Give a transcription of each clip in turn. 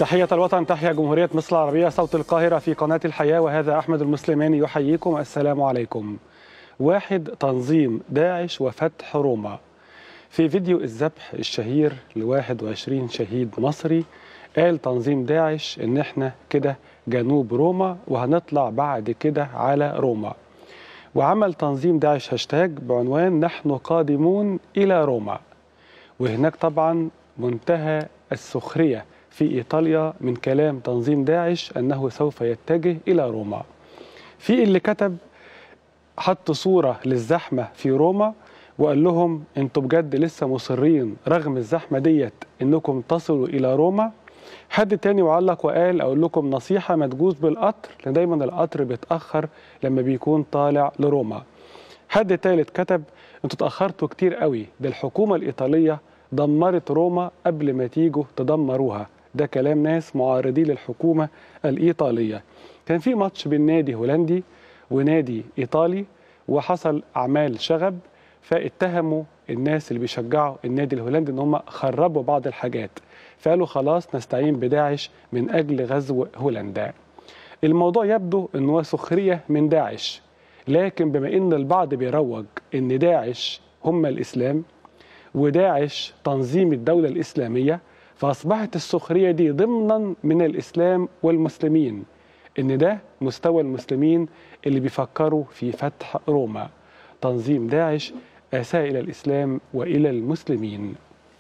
تحية الوطن تحيا جمهورية مصر العربية صوت القاهرة في قناة الحياة وهذا أحمد المسلماني يحييكم السلام عليكم واحد تنظيم داعش وفتح روما في فيديو الذبح الشهير ل 21 شهيد مصري قال تنظيم داعش ان احنا كده جنوب روما وهنطلع بعد كده على روما وعمل تنظيم داعش هاشتاج بعنوان نحن قادمون الى روما وهناك طبعا منتهى السخريه في ايطاليا من كلام تنظيم داعش انه سوف يتجه الى روما في اللي كتب حط صوره للزحمه في روما وقال لهم انتوا بجد لسه مصرين رغم الزحمه ديت انكم تصلوا الى روما حد تاني وعلق وقال اقول لكم نصيحه ما تجوز بالقطر لان دايما القطر بيتاخر لما بيكون طالع لروما حد تالت كتب انتوا اتاخرتوا كتير قوي ده الحكومه الايطاليه دمرت روما قبل ما تيجوا تدمروها ده كلام ناس معارضين للحكومه الايطاليه كان في ماتش بين نادي هولندي ونادي ايطالي وحصل اعمال شغب فاتهموا الناس اللي بيشجعوا النادي الهولندي ان هم خربوا بعض الحاجات فقالوا خلاص نستعين بداعش من اجل غزو هولندا الموضوع يبدو ان هو سخريه من داعش لكن بما ان البعض بيروج ان داعش هم الاسلام وداعش تنظيم الدوله الاسلاميه فاصبحت السخريه دي ضمنا من الاسلام والمسلمين ان ده مستوى المسلمين اللي بيفكروا في فتح روما تنظيم داعش اساء الى الاسلام والى المسلمين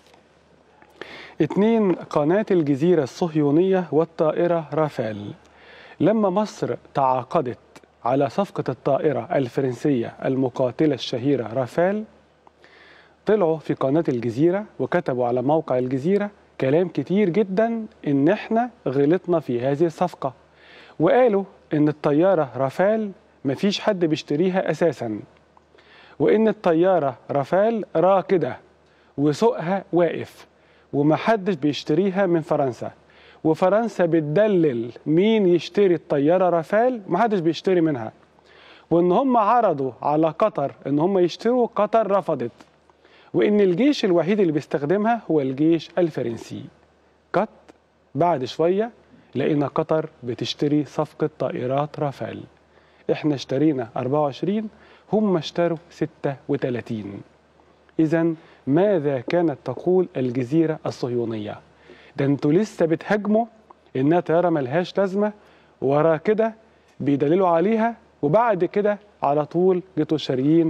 اتنين قناة الجزيرة الصهيونية والطائرة رافال لما مصر تعاقدت على صفقة الطائرة الفرنسية المقاتلة الشهيرة رافال طلعوا في قناة الجزيرة وكتبوا على موقع الجزيرة كلام كتير جدا ان احنا غلطنا في هذه الصفقة وقالوا ان الطيارة رافال مفيش حد بيشتريها اساسا وان الطيارة رافال راكدة وسوقها واقف ومحدش بيشتريها من فرنسا وفرنسا بتدلل مين يشتري الطياره رافال محدش بيشتري منها وان هم عرضوا على قطر ان هم يشتروا قطر رفضت وان الجيش الوحيد اللي بيستخدمها هو الجيش الفرنسي قط بعد شويه لقينا قطر بتشتري صفقه طائرات رافال احنا اشترينا 24 هم اشتروا 36 اذا ماذا كانت تقول الجزيرة الصهيونية ده انتوا لسه بتهاجموا انها طيارة ملهاش لازمة ورا كده بيدللوا عليها وبعد كده على طول جيتوا شاريين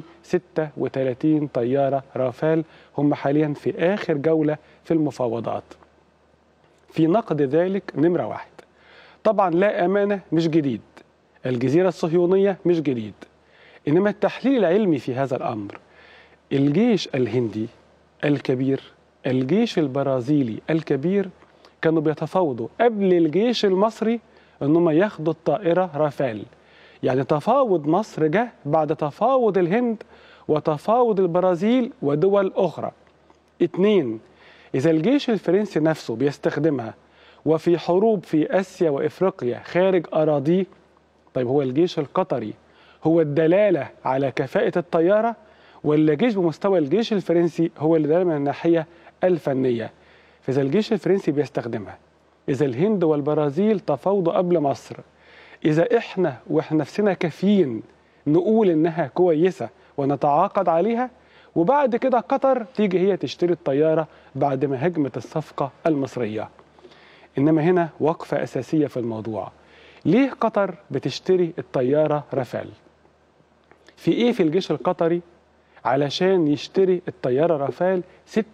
36 طيارة رافال هم حاليا في آخر جولة في المفاوضات في نقد ذلك نمرة واحد طبعا لا أمانة مش جديد الجزيرة الصهيونية مش جديد إنما التحليل العلمي في هذا الأمر الجيش الهندي الكبير الجيش البرازيلي الكبير كانوا بيتفاوضوا قبل الجيش المصري انهم ياخدوا الطائرة رافال يعني تفاوض مصر جه بعد تفاوض الهند وتفاوض البرازيل ودول أخرى اتنين إذا الجيش الفرنسي نفسه بيستخدمها وفي حروب في آسيا وإفريقيا خارج أراضيه طيب هو الجيش القطري هو الدلالة على كفاءة الطيارة ولا جيش بمستوى الجيش الفرنسي هو اللي دايما من الناحيه الفنيه فاذا الجيش الفرنسي بيستخدمها اذا الهند والبرازيل تفاوضوا قبل مصر اذا احنا واحنا نفسنا كافيين نقول انها كويسه ونتعاقد عليها وبعد كده قطر تيجي هي تشتري الطياره بعد ما هجمت الصفقه المصريه انما هنا وقفه اساسيه في الموضوع ليه قطر بتشتري الطياره رافال في ايه في الجيش القطري علشان يشتري الطيارة رافال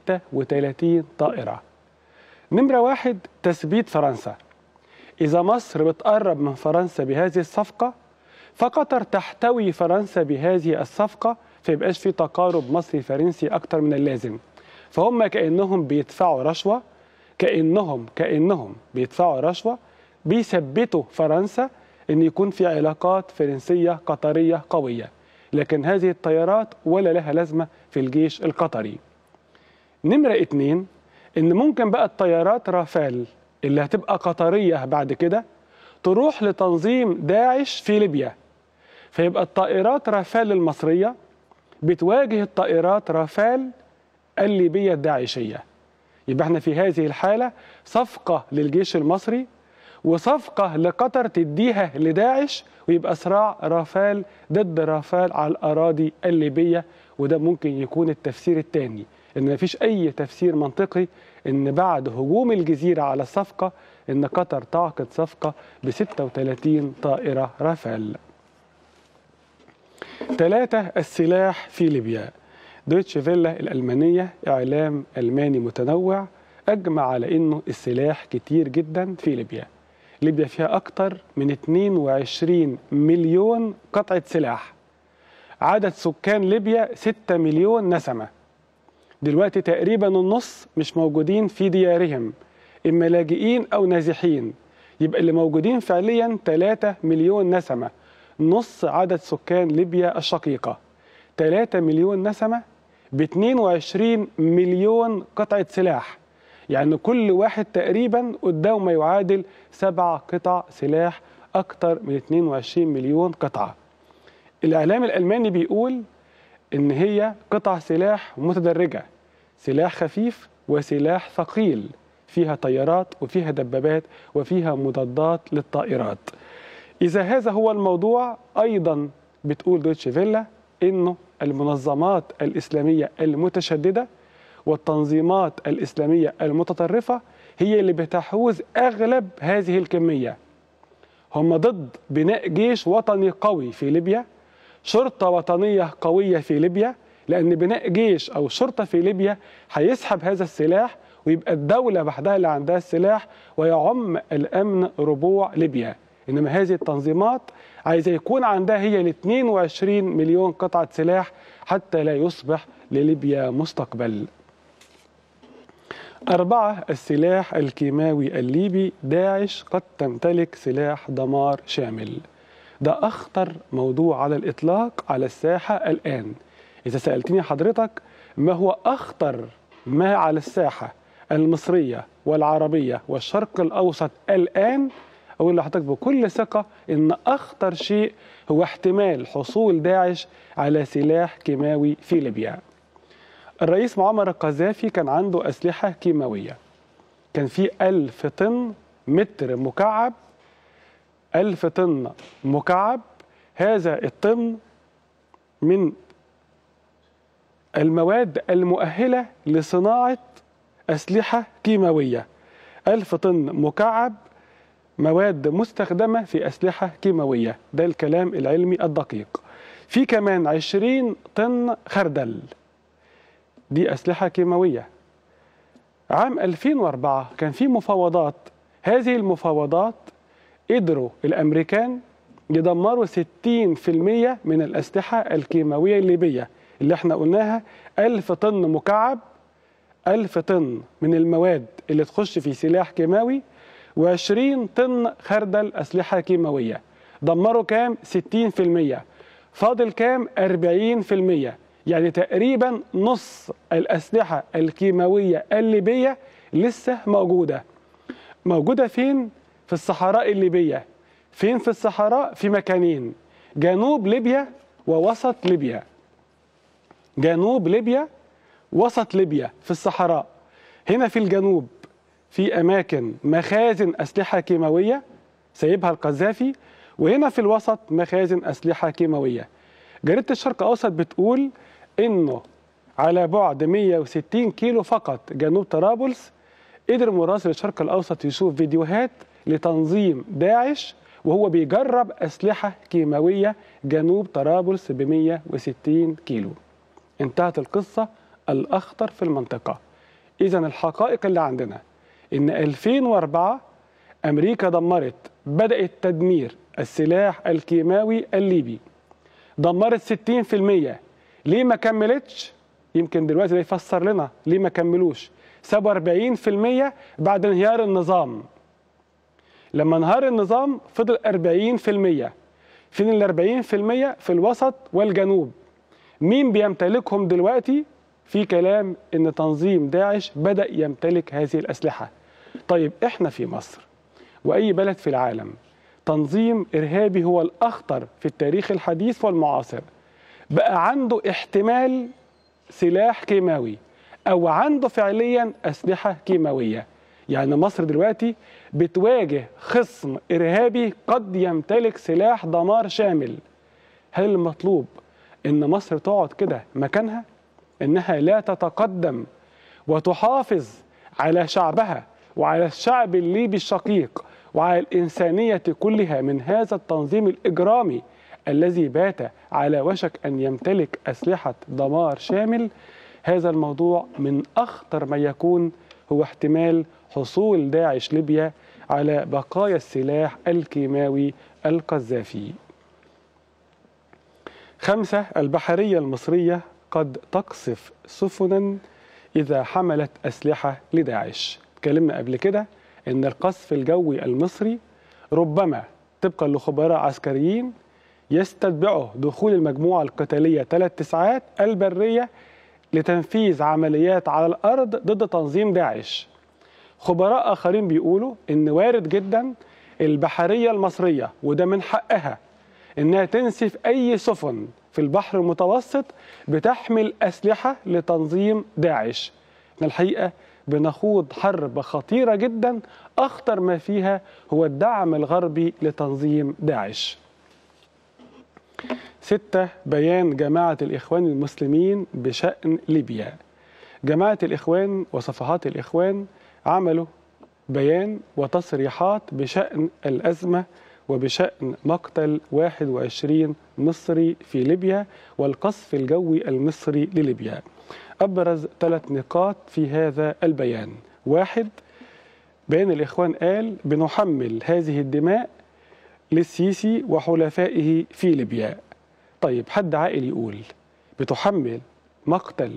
36 طائرة نمرة واحد تثبيت فرنسا إذا مصر بتقرب من فرنسا بهذه الصفقة فقطر تحتوي فرنسا بهذه الصفقة فيبقاش في تقارب مصري فرنسي أكتر من اللازم فهم كأنهم بيدفعوا رشوة كأنهم كأنهم بيدفعوا رشوة بيثبتوا فرنسا أن يكون في علاقات فرنسية قطرية قوية لكن هذه الطيارات ولا لها لازمة في الجيش القطري نمرة اتنين ان ممكن بقى الطيارات رافال اللي هتبقى قطرية بعد كده تروح لتنظيم داعش في ليبيا فيبقى الطائرات رافال المصرية بتواجه الطائرات رافال الليبية الداعشية يبقى احنا في هذه الحالة صفقة للجيش المصري وصفقة لقطر تديها لداعش ويبقى صراع رافال ضد رافال على الأراضي الليبية وده ممكن يكون التفسير الثاني إن مفيش أي تفسير منطقي إن بعد هجوم الجزيرة على الصفقة إن قطر تعقد صفقة ب 36 طائرة رافال ثلاثة السلاح في ليبيا دويتش فيلا الألمانية إعلام ألماني متنوع أجمع على أنه السلاح كتير جدا في ليبيا ليبيا فيها أكتر من 22 مليون قطعة سلاح عدد سكان ليبيا 6 مليون نسمة دلوقتي تقريبا النص مش موجودين في ديارهم إما لاجئين أو نازحين يبقى اللي موجودين فعليا 3 مليون نسمة نص عدد سكان ليبيا الشقيقة 3 مليون نسمة ب 22 مليون قطعة سلاح يعني كل واحد تقريبا قدامه ما يعادل سبع قطع سلاح أكثر من 22 مليون قطعة الإعلام الألماني بيقول إن هي قطع سلاح متدرجة سلاح خفيف وسلاح ثقيل فيها طيارات وفيها دبابات وفيها مضادات للطائرات إذا هذا هو الموضوع أيضا بتقول دويتش فيلا إنه المنظمات الإسلامية المتشددة والتنظيمات الإسلامية المتطرفة هي اللي بتحوز أغلب هذه الكمية هم ضد بناء جيش وطني قوي في ليبيا شرطة وطنية قوية في ليبيا لأن بناء جيش أو شرطة في ليبيا هيسحب هذا السلاح ويبقى الدولة وحدها اللي عندها السلاح ويعم الأمن ربوع ليبيا إنما هذه التنظيمات عايزة يكون عندها هي ال 22 مليون قطعة سلاح حتى لا يصبح لليبيا مستقبل أربعة السلاح الكيماوي الليبي داعش قد تمتلك سلاح دمار شامل ده أخطر موضوع على الإطلاق على الساحة الآن إذا سألتني حضرتك ما هو أخطر ما على الساحة المصرية والعربية والشرق الأوسط الآن أقول لحضرتك بكل ثقة إن أخطر شيء هو احتمال حصول داعش على سلاح كيماوي في ليبيا الرئيس معمر القذافي كان عنده أسلحة كيماوية كان في ألف طن متر مكعب ألف طن مكعب هذا الطن من المواد المؤهلة لصناعة أسلحة كيماوية ألف طن مكعب مواد مستخدمة في أسلحة كيماوية ده الكلام العلمي الدقيق في كمان 20 طن خردل دي أسلحة كيماوية عام 2004 كان في مفاوضات هذه المفاوضات قدروا الأمريكان يدمروا 60% من الأسلحة الكيماوية الليبية اللي احنا قلناها ألف طن مكعب ألف طن من المواد اللي تخش في سلاح كيماوي و20 طن خردل أسلحة كيماوية دمروا كام؟ 60% فاضل كام؟ 40% يعني تقريبا نص الأسلحة الكيماوية الليبية لسه موجودة موجودة فين؟ في الصحراء الليبية فين في الصحراء؟ في مكانين جنوب ليبيا ووسط ليبيا جنوب ليبيا وسط ليبيا في الصحراء هنا في الجنوب في أماكن مخازن أسلحة كيماوية سايبها القذافي وهنا في الوسط مخازن أسلحة كيماوية جريدة الشرق الأوسط بتقول إنه على بعد 160 كيلو فقط جنوب طرابلس قدر مراسل الشرق الأوسط يشوف فيديوهات لتنظيم داعش وهو بيجرب أسلحة كيماوية جنوب طرابلس ب 160 كيلو انتهت القصة الأخطر في المنطقة إذا الحقائق اللي عندنا إن 2004 أمريكا دمرت بدأت تدمير السلاح الكيماوي الليبي دمرت 60% ليه ما كملتش؟ يمكن دلوقتي ده يفسر لنا ليه ما كملوش سابوا 40% بعد انهيار النظام لما انهار النظام فضل 40% فين ال 40% في الوسط والجنوب مين بيمتلكهم دلوقتي في كلام ان تنظيم داعش بدا يمتلك هذه الاسلحه طيب احنا في مصر واي بلد في العالم تنظيم ارهابي هو الاخطر في التاريخ الحديث والمعاصر بقى عنده احتمال سلاح كيماوي أو عنده فعليا أسلحة كيماوية يعني مصر دلوقتي بتواجه خصم إرهابي قد يمتلك سلاح دمار شامل هل المطلوب إن مصر تقعد كده مكانها إنها لا تتقدم وتحافظ على شعبها وعلى الشعب الليبي الشقيق وعلى الإنسانية كلها من هذا التنظيم الإجرامي الذي بات على وشك أن يمتلك أسلحة دمار شامل هذا الموضوع من أخطر ما يكون هو احتمال حصول داعش ليبيا على بقايا السلاح الكيماوي القذافي خمسة البحرية المصرية قد تقصف سفنا إذا حملت أسلحة لداعش تكلمنا قبل كده أن القصف الجوي المصري ربما طبقا لخبراء عسكريين يستتبعه دخول المجموعة القتالية ثلاث تسعات البرية لتنفيذ عمليات على الأرض ضد تنظيم داعش خبراء آخرين بيقولوا إن وارد جدا البحرية المصرية وده من حقها إنها تنسف أي سفن في البحر المتوسط بتحمل أسلحة لتنظيم داعش الحقيقة بنخوض حرب خطيرة جدا أخطر ما فيها هو الدعم الغربي لتنظيم داعش ستة بيان جماعة الإخوان المسلمين بشأن ليبيا جماعة الإخوان وصفحات الإخوان عملوا بيان وتصريحات بشأن الأزمة وبشأن مقتل 21 مصري في ليبيا والقصف الجوي المصري لليبيا أبرز ثلاث نقاط في هذا البيان واحد بيان الإخوان قال بنحمل هذه الدماء للسيسي وحلفائه في ليبيا طيب حد عاقل يقول بتحمل مقتل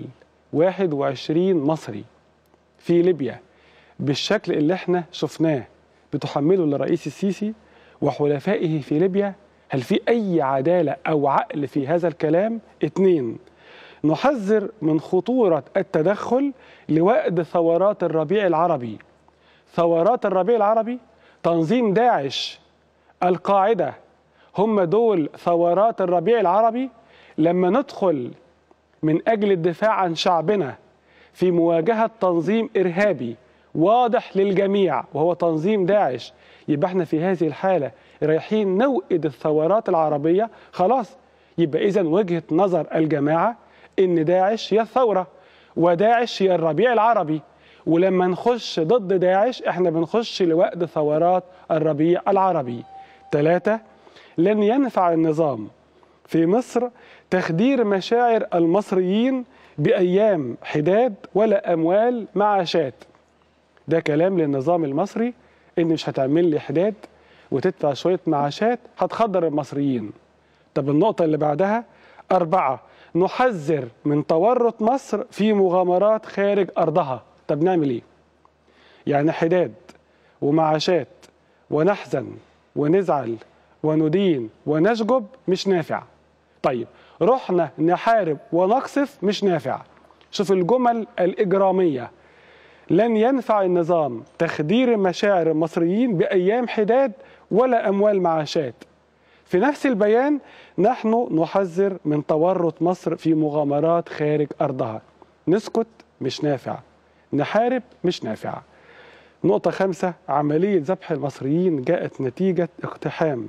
21 مصري في ليبيا بالشكل اللي احنا شفناه بتحمله للرئيس السيسي وحلفائه في ليبيا هل في أي عدالة أو عقل في هذا الكلام؟ اتنين نحذر من خطورة التدخل لوقت ثورات الربيع العربي ثورات الربيع العربي تنظيم داعش القاعدة هم دول ثورات الربيع العربي لما ندخل من أجل الدفاع عن شعبنا في مواجهة تنظيم إرهابي واضح للجميع وهو تنظيم داعش يبقى احنا في هذه الحالة رايحين نوئد الثورات العربية خلاص يبقى إذا وجهة نظر الجماعة إن داعش هي الثورة وداعش هي الربيع العربي ولما نخش ضد داعش احنا بنخش لوقت ثورات الربيع العربي ثلاثة لن ينفع النظام في مصر تخدير مشاعر المصريين بأيام حداد ولا أموال معاشات ده كلام للنظام المصري إن مش هتعمل لي حداد وتدفع شوية معاشات هتخدر المصريين طب النقطة اللي بعدها أربعة نحذر من تورط مصر في مغامرات خارج أرضها طب نعمل إيه؟ يعني حداد ومعاشات ونحزن ونزعل وندين ونشجب مش نافع طيب رحنا نحارب ونقصف مش نافع شوف الجمل الإجرامية لن ينفع النظام تخدير مشاعر المصريين بأيام حداد ولا أموال معاشات في نفس البيان نحن نحذر من تورط مصر في مغامرات خارج أرضها نسكت مش نافع نحارب مش نافع نقطة خمسة عملية ذبح المصريين جاءت نتيجة اقتحام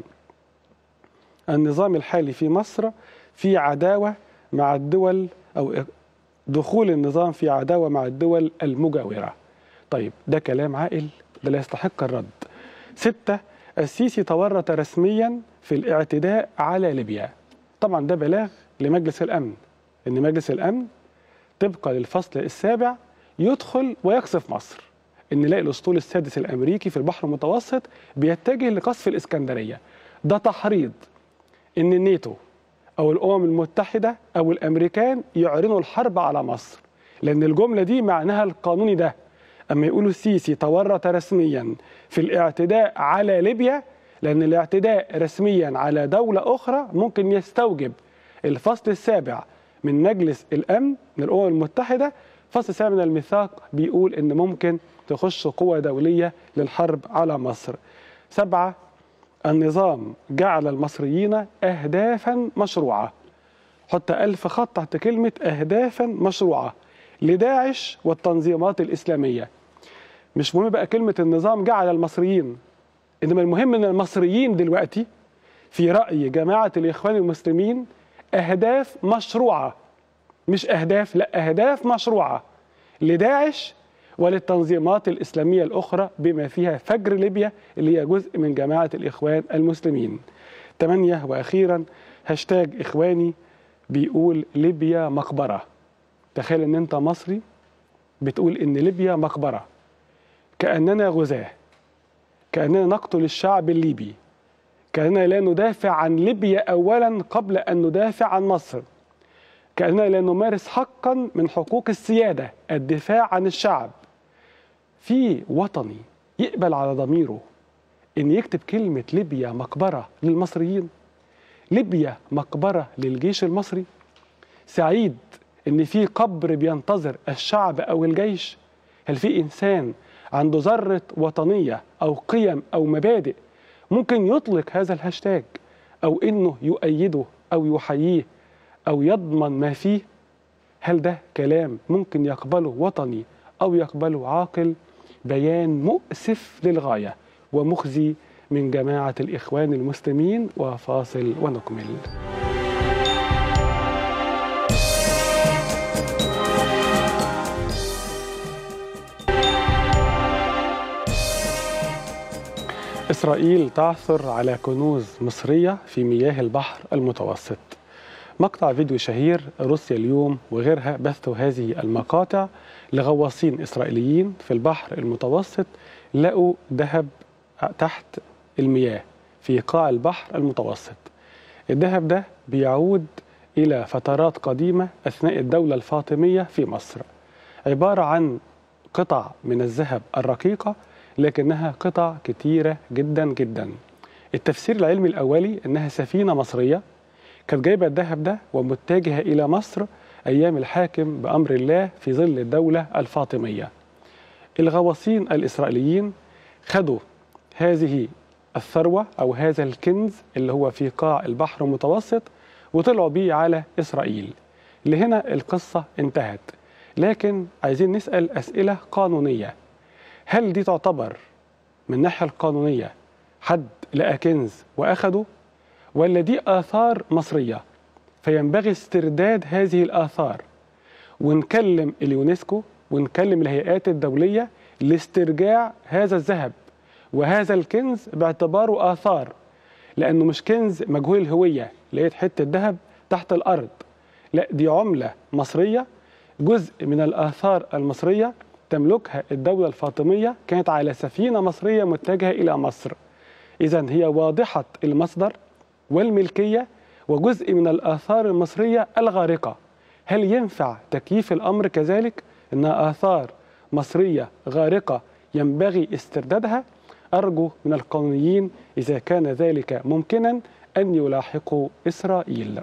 النظام الحالي في مصر في عداوة مع الدول أو دخول النظام في عداوة مع الدول المجاورة طيب ده كلام عاقل ده لا يستحق الرد ستة السيسي تورط رسميا في الاعتداء على ليبيا طبعا ده بلاغ لمجلس الأمن إن مجلس الأمن طبقا للفصل السابع يدخل ويقصف مصر إن نلاقي الأسطول السادس الأمريكي في البحر المتوسط بيتجه لقصف الإسكندرية ده تحريض إن الناتو أو الأمم المتحدة أو الأمريكان يعلنوا الحرب على مصر لأن الجملة دي معناها القانوني ده أما يقولوا السيسي تورط رسميا في الاعتداء على ليبيا لأن الاعتداء رسميا على دولة أخرى ممكن يستوجب الفصل السابع من مجلس الأمن من الأمم المتحدة الفصل السابع من الميثاق بيقول إن ممكن تخش قوة دولية للحرب على مصر سبعة النظام جعل المصريين أهدافا مشروعة حط ألف خط تحت كلمة أهدافا مشروعة لداعش والتنظيمات الإسلامية مش مهم بقى كلمة النظام جعل المصريين إنما المهم إن المصريين دلوقتي في رأي جماعة الإخوان المسلمين أهداف مشروعة مش أهداف لا أهداف مشروعة لداعش وللتنظيمات الإسلامية الأخرى بما فيها فجر ليبيا اللي هي جزء من جماعة الإخوان المسلمين ثمانية وأخيرا هاشتاج إخواني بيقول ليبيا مقبرة تخيل ان انت مصري بتقول ان ليبيا مقبرة كأننا غزاة كأننا نقتل الشعب الليبي كأننا لا ندافع عن ليبيا أولا قبل أن ندافع عن مصر كأننا لا نمارس حقا من حقوق السيادة الدفاع عن الشعب في وطني يقبل على ضميره ان يكتب كلمة ليبيا مقبرة للمصريين ليبيا مقبرة للجيش المصري سعيد ان في قبر بينتظر الشعب او الجيش هل في انسان عنده ذرة وطنية او قيم او مبادئ ممكن يطلق هذا الهاشتاج او انه يؤيده او يحييه او يضمن ما فيه هل ده كلام ممكن يقبله وطني او يقبله عاقل بيان مؤسف للغايه ومخزي من جماعه الاخوان المسلمين وفاصل ونكمل إسرائيل تعثر على كنوز مصرية في مياه البحر المتوسط مقطع فيديو شهير روسيا اليوم وغيرها بثوا هذه المقاطع لغواصين إسرائيليين في البحر المتوسط لقوا ذهب تحت المياه في قاع البحر المتوسط الذهب ده بيعود إلى فترات قديمة أثناء الدولة الفاطمية في مصر عبارة عن قطع من الذهب الرقيقة لكنها قطع كتيرة جدا جدا التفسير العلمي الأولي أنها سفينة مصرية كانت جايبة الذهب ده ومتجهة إلى مصر أيام الحاكم بأمر الله في ظل الدولة الفاطمية الغواصين الإسرائيليين خدوا هذه الثروة أو هذا الكنز اللي هو في قاع البحر المتوسط وطلعوا بيه على إسرائيل لهنا القصة انتهت لكن عايزين نسأل أسئلة قانونية هل دي تعتبر من الناحية القانونية حد لقى كنز وأخده ولا دي آثار مصرية فينبغي استرداد هذه الآثار ونكلم اليونسكو ونكلم الهيئات الدولية لاسترجاع هذا الذهب وهذا الكنز باعتباره آثار لأنه مش كنز مجهول الهوية لقيت حتة ذهب تحت الأرض لا دي عملة مصرية جزء من الآثار المصرية تملكها الدولة الفاطمية كانت على سفينة مصرية متجهة إلى مصر إذا هي واضحة المصدر والملكية وجزء من الآثار المصرية الغارقة هل ينفع تكييف الأمر كذلك أنها آثار مصرية غارقة ينبغي استردادها أرجو من القانونيين إذا كان ذلك ممكنا أن يلاحقوا إسرائيل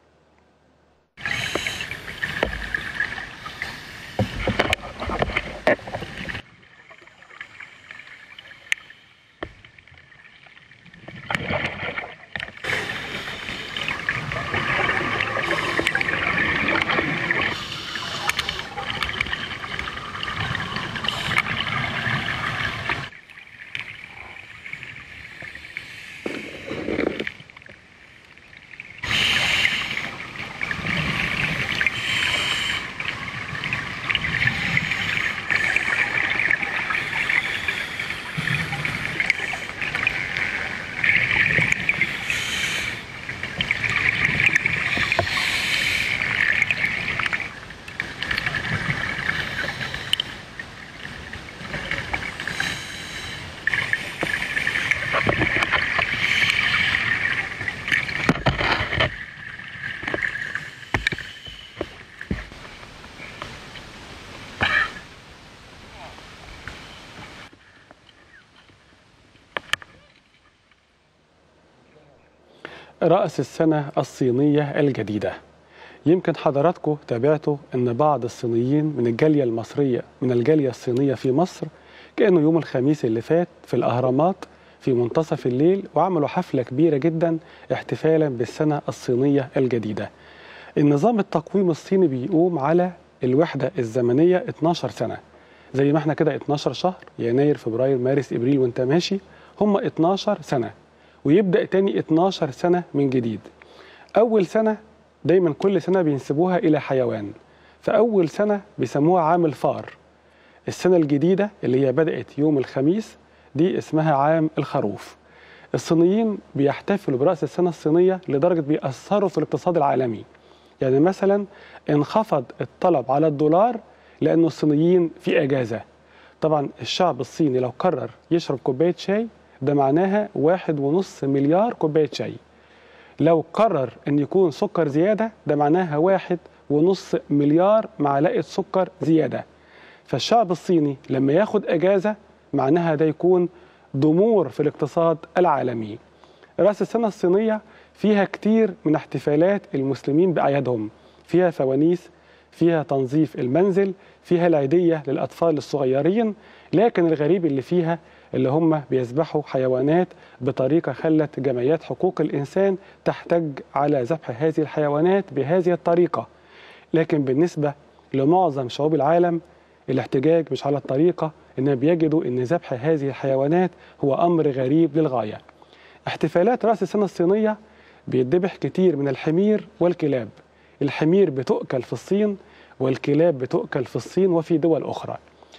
رأس السنة الصينية الجديدة يمكن حضراتكم تابعتوا أن بعض الصينيين من الجالية المصرية من الجالية الصينية في مصر كانوا يوم الخميس اللي فات في الأهرامات في منتصف الليل وعملوا حفلة كبيرة جدا احتفالا بالسنة الصينية الجديدة النظام التقويم الصيني بيقوم على الوحدة الزمنية 12 سنة زي ما احنا كده 12 شهر يناير فبراير مارس ابريل وانت ماشي هم 12 سنة ويبدأ تاني 12 سنة من جديد أول سنة دايما كل سنة بينسبوها إلى حيوان فأول سنة بيسموها عام الفار السنة الجديدة اللي هي بدأت يوم الخميس دي اسمها عام الخروف الصينيين بيحتفلوا برأس السنة الصينية لدرجة بيأثروا في الاقتصاد العالمي يعني مثلا انخفض الطلب على الدولار لأنه الصينيين في أجازة طبعا الشعب الصيني لو قرر يشرب كوباية شاي ده معناها واحد ونص مليار كوباية شاي لو قرر أن يكون سكر زيادة ده معناها واحد ونص مليار معلقة سكر زيادة فالشعب الصيني لما ياخد أجازة معناها ده يكون ضمور في الاقتصاد العالمي رأس السنة الصينية فيها كتير من احتفالات المسلمين بأعيادهم فيها فوانيس فيها تنظيف المنزل فيها العيدية للأطفال الصغيرين لكن الغريب اللي فيها اللي هم بيذبحوا حيوانات بطريقة خلت جمعيات حقوق الإنسان تحتج على ذبح هذه الحيوانات بهذه الطريقة لكن بالنسبة لمعظم شعوب العالم الاحتجاج مش على الطريقة إنهم بيجدوا إن ذبح هذه الحيوانات هو أمر غريب للغاية احتفالات رأس السنة الصينية بيتذبح كتير من الحمير والكلاب الحمير بتؤكل في الصين والكلاب بتؤكل في الصين وفي دول أخرى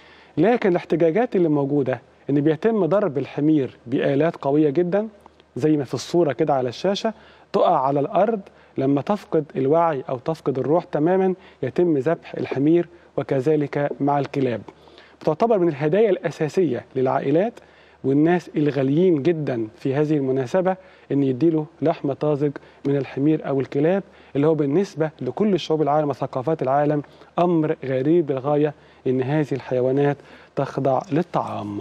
لكن الاحتجاجات اللي موجودة إن بيتم ضرب الحمير بآلات قوية جدا زي ما في الصورة كده على الشاشة تقع على الأرض لما تفقد الوعي أو تفقد الروح تماما يتم ذبح الحمير وكذلك مع الكلاب بتعتبر من الهدايا الأساسية للعائلات والناس الغاليين جدا في هذه المناسبة أن يديله لحم طازج من الحمير أو الكلاب اللي هو بالنسبة لكل شعوب العالم وثقافات العالم أمر غريب للغاية أن هذه الحيوانات تخضع للطعام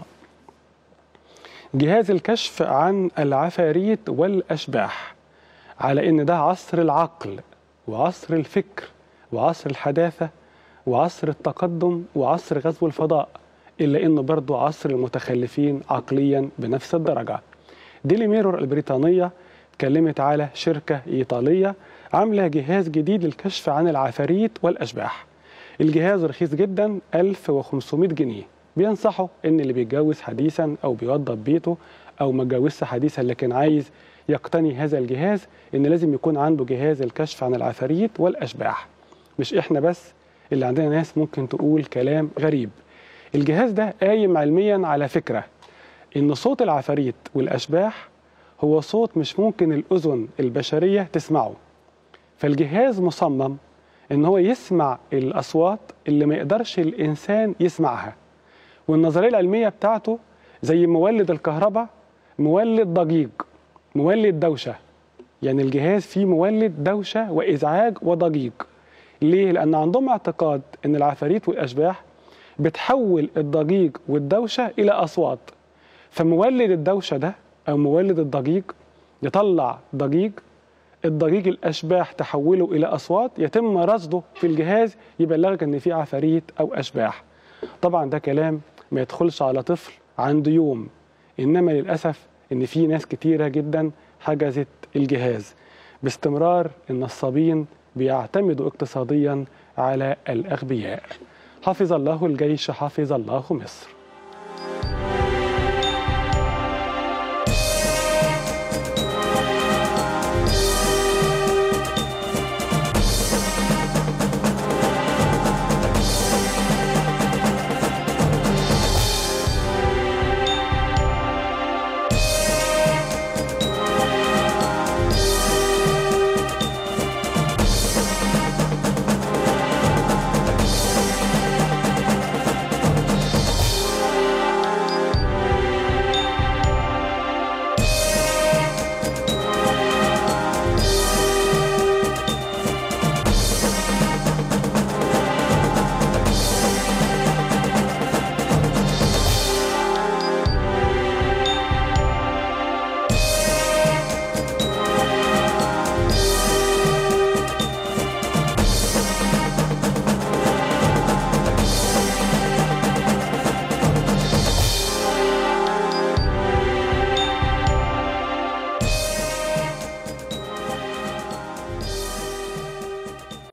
جهاز الكشف عن العفاريت والأشباح على أن ده عصر العقل وعصر الفكر وعصر الحداثة وعصر التقدم وعصر غزو الفضاء إلا أنه برضه عصر المتخلفين عقليا بنفس الدرجة ديلي ميرور البريطانية اتكلمت على شركة إيطالية عاملة جهاز جديد للكشف عن العفاريت والأشباح الجهاز رخيص جدا 1500 جنيه بينصحوا ان اللي بيتجوز حديثا او بيوضب بيته او ما اتجوزش حديثا لكن عايز يقتني هذا الجهاز ان لازم يكون عنده جهاز الكشف عن العفاريت والاشباح مش احنا بس اللي عندنا ناس ممكن تقول كلام غريب الجهاز ده قايم علميا على فكره ان صوت العفاريت والاشباح هو صوت مش ممكن الاذن البشريه تسمعه فالجهاز مصمم ان هو يسمع الاصوات اللي ما يقدرش الانسان يسمعها والنظريه العلميه بتاعته زي مولد الكهرباء مولد ضجيج مولد دوشه يعني الجهاز فيه مولد دوشه وازعاج وضجيج ليه لان عندهم اعتقاد ان العفاريت والاشباح بتحول الضجيج والدوشه الى اصوات فمولد الدوشه ده او مولد الضجيج يطلع ضجيج الضجيج الاشباح تحوله الى اصوات يتم رصده في الجهاز يبلغك ان في عفاريت او اشباح طبعا ده كلام ما يدخلش على طفل عنده يوم انما للاسف ان في ناس كتيره جدا حجزت الجهاز باستمرار النصابين بيعتمدوا اقتصاديا على الاغبياء حفظ الله الجيش حفظ الله مصر